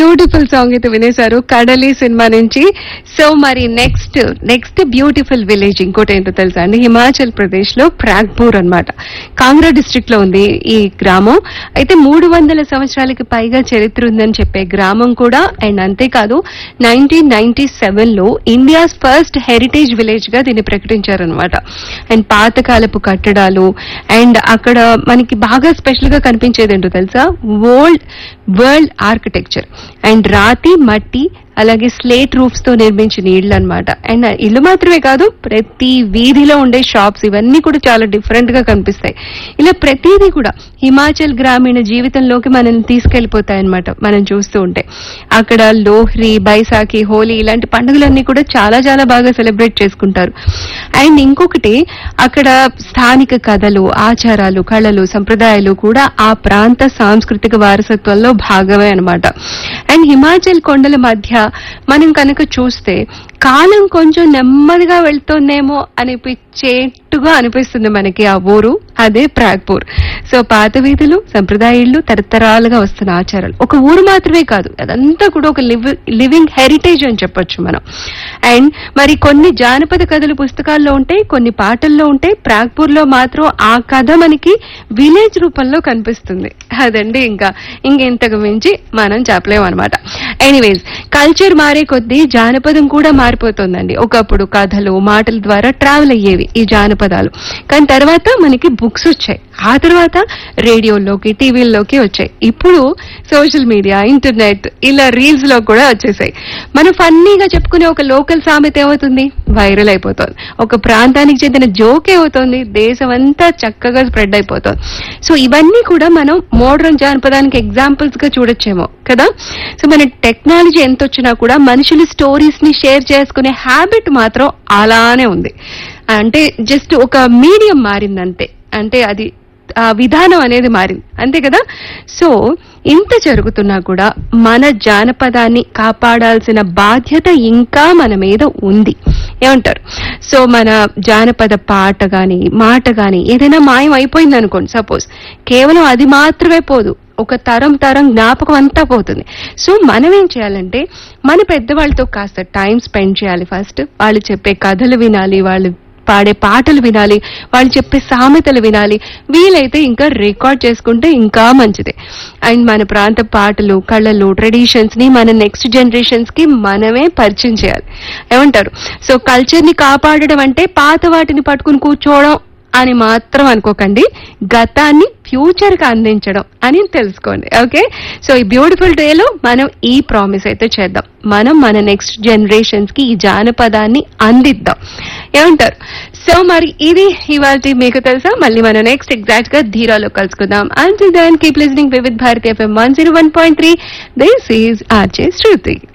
beautiful song అయితే వినేశారు కడలి cinema నుంచి సో మరి నెక్స్ట్ నెక్స్ట్ బ్యూటిఫుల్ విలేజ్ ఇంకోటి ఏంటో తెలుసా అండి హిమాచల్ ప్రదేశ్ లో ప్రాగ్పూర్ అన్నమాట కాంగ్రా డిస్ట్రిక్ట్ లో ఉంది ఈ గ్రామం అయితే మూడు వందల సంవత్సరాలకి పైగా చరిత్ర ఉందని చెప్పే గ్రామం కూడా అండ్ అంతేకాదు నైన్టీన్ నైన్టీ సెవెన్ లో ఇండియాస్ ఫస్ట్ హెరిటేజ్ విలేజ్ గా దీన్ని ప్రకటించారనమాట అండ్ పాతకాలపు కట్టడాలు అండ్ అక్కడ మనకి బాగా స్పెషల్ గా కనిపించేది ఏంటో తెలుసా వరల్డ్ వరల్డ్ ఆర్కిటెక్చర్ అండ్ రాతి మట్టి అలాగే స్లేట్ రూఫ్స్ తో నిర్మించిన ఇళ్ళు అన్నమాట అండ్ ఇల్లు మాత్రమే కాదు ప్రతి వీధిలో ఉండే షాప్స్ ఇవన్నీ కూడా చాలా డిఫరెంట్ గా కనిపిస్తాయి ఇలా ప్రతిదీ కూడా హిమాచల్ గ్రామీణ జీవితంలోకి మనల్ని తీసుకెళ్లిపోతాయి అన్నమాట మనం చూస్తూ ఉంటే అక్కడ లోహ్రి బైసాఖి హోలీ ఇలాంటి పండుగలన్నీ కూడా చాలా చాలా బాగా సెలబ్రేట్ చేసుకుంటారు అండ్ ఇంకొకటి అక్కడ స్థానిక కథలు ఆచారాలు కళలు సంప్రదాయాలు కూడా ఆ ప్రాంత సాంస్కృతిక వారసత్వంలో భాగమే అన్నమాట అండ్ హిమాచల్ కొండల మధ్య మనం కనుక చూస్తే కాలం కొంచెం నెమ్మదిగా వెళ్తోందేమో అనిపించేట్టుగా అనిపిస్తుంది మనకి ఆ ఊరు అదే ప్రాగ్పూర్ సో పాత వీధులు సంప్రదాయ ఇళ్ళు తరతరాలుగా వస్తున్న ఆచారాలు ఒక ఊరు మాత్రమే కాదు అదంతా కూడా ఒక లివింగ్ హెరిటేజ్ అని చెప్పొచ్చు మనం అండ్ మరి కొన్ని జానపద కథలు పుస్తకాల్లో ఉంటాయి కొన్ని పాటల్లో ఉంటాయి ప్రాగ్పూర్ లో మాత్రం ఆ కథ మనకి విలేజ్ రూపంలో కనిపిస్తుంది అదండి ఇంకా ఇంకెంతకు మించి మనం చెప్పలేము అనమాట ఎనీవేస్ కల్చర్ మారే కొద్దీ జానపదం కూడా మారిపోతుందండి ఒకప్పుడు కథలు మాటల ద్వారా ట్రావెల్ అయ్యేవి ఈ జానపదాలు కానీ తర్వాత మనకి బుక్స్ వచ్చాయి ఆ తర్వాత రేడియోలోకి టీవీల్లోకి వచ్చాయి ఇప్పుడు సోషల్ మీడియా ఇంటర్నెట్ ఇలా రీల్స్ లో కూడా వచ్చేసాయి మనం ఫన్నీగా చెప్పుకునే ఒక లోకల్ సామెత ఏమవుతుంది వైరల్ అయిపోతుంది ఒక ప్రాంతానికి చెందిన జోక్ ఏమవుతుంది దేశం అంతా చక్కగా స్ప్రెడ్ అయిపోతుంది సో ఇవన్నీ కూడా మనం మోడర్న్ జానపదానికి ఎగ్జాంపుల్స్ గా చూడొచ్చేమో కదా సో మన టెక్నాలజీ ఎంత వచ్చినా కూడా మనుషులు స్టోరీస్ ని షేర్ చేసుకునే హ్యాబిట్ మాత్రం అలానే ఉంది అంటే జస్ట్ ఒక మీడియం మారిందంతే అంటే అది ఆ విధానం అనేది మారింది అంతే కదా సో ఇంత జరుగుతున్నా కూడా మన జానపదాన్ని కాపాడాల్సిన బాధ్యత ఇంకా మన మీద ఉంది ఏమంటారు సో మన జానపద పాట గాని మాట గాని ఏదైనా మాయం అయిపోయింది అనుకోండి సపోజ్ కేవలం అది మాత్రమే పోదు ఒక తరం తరం జ్ఞాపకం అంతా పోతుంది సో మనం ఏం చేయాలంటే మన పెద్దవాళ్ళతో కాస్త టైం స్పెండ్ చేయాలి ఫస్ట్ వాళ్ళు చెప్పే కథలు వినాలి వాళ్ళు పాడే పాటలు వినాలి వాళ్ళు చెప్పే సామెతలు వినాలి వీలైతే ఇంకా రికార్డ్ చేసుకుంటే ఇంకా మంచిది అండ్ మన ప్రాంత పాటలు కళలు ట్రెడిషన్స్ ని మన నెక్స్ట్ జనరేషన్స్ కి మనమే పరిచయం చేయాలి ఏమంటారు సో కల్చర్ ని కాపాడడం అంటే పాత వాటిని పట్టుకుని కూర్చోవడం అని మాత్రం అనుకోకండి గతాన్ని ఫ్యూచర్ కి అందించడం అని తెలుసుకోండి ఓకే సో ఈ బ్యూటిఫుల్ డేలో మనం ఈ ప్రామిస్ అయితే చేద్దాం మనం మన నెక్స్ట్ జనరేషన్స్ కి ఈ జానపదాన్ని అందిద్దాం ఏమంటారు సో మరి ఇది ఇవాళ మీకు తెలుసా మళ్ళీ మనం నెక్స్ట్ ఎగ్జాక్ట్ గా ధీరాలో కలుసుకుందాం and then keep listening Vividh Bharati FM one zero one point three this is RJ Shruti